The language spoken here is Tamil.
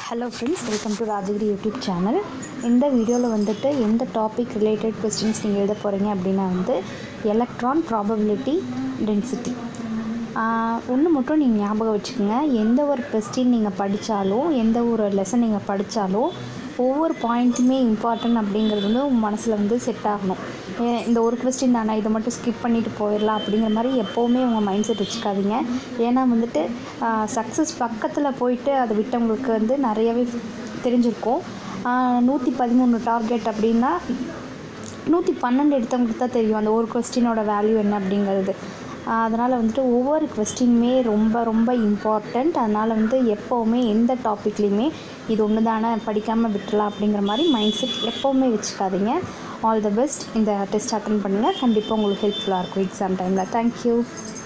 hello friends welcome to Rajagiri YouTube channel இந்த வீடியோவில் வந்துட்டு எந்த டாபிக் ரிலேட்டட் கொஸ்டின்ஸ் நீங்கள் எழுத போகிறீங்க அப்படின்னா வந்து எலக்ட்ரான் ப்ராபபிலிட்டி டென்சிட்டி ஒன்று மட்டும் நீங்கள் ஞாபகம் வச்சுக்கோங்க எந்த ஒரு கொஸ்டின் நீங்கள் படித்தாலும் எந்த ஒரு லெசன் நீங்கள் படித்தாலும் ஒவ்வொரு பாயிண்ட்டுமே இம்பார்ட்டன்ட் அப்படிங்கிறது வந்து உங்கள் மனசில் வந்து செட் ஆகணும் ஏ- இந்த ஒரு கொஸ்டின் தானே இதை மட்டும் ஸ்கிப் பண்ணிட்டு போயிடலாம் அப்படிங்கிற மாதிரி எப்போவுமே உங்கள் மைண்ட் செட் வச்சுக்காதீங்க ஏன்னா வந்துட்டு சக்ஸஸ் பக்கத்தில் போயிட்டு அதை விட்டவங்களுக்கு வந்து நிறையவே தெரிஞ்சிருக்கும் நூற்றி பதிமூணு டார்கெட் அப்படின்னா நூற்றி பன்னெண்டு எடுத்தவங்களுக்கு தான் தெரியும் அந்த ஒரு கொஸ்டினோட வேல்யூ என்ன அப்படிங்கிறது அதனால் வந்துட்டு ஒவ்வொரு கொஸ்டினுமே ரொம்ப ரொம்ப இம்பார்ட்டண்ட் அதனால் வந்து எப்போவுமே எந்த டாப்பிக்லேயுமே இது ஒன்று தானே படிக்காமல் விட்டுறலாம் அப்படிங்கிற மாதிரி மைண்ட் செட் எப்போவுமே வச்சுக்காதீங்க ஆல் த பெஸ்ட் இந்த டெஸ்ட் அட்டன் பண்ணுங்கள் கண்டிப்பாக உங்களுக்கு ஹெல்ப்ஃபுல்லாக இருக்கும் எக்ஸாம் டைமில் தேங்க்யூ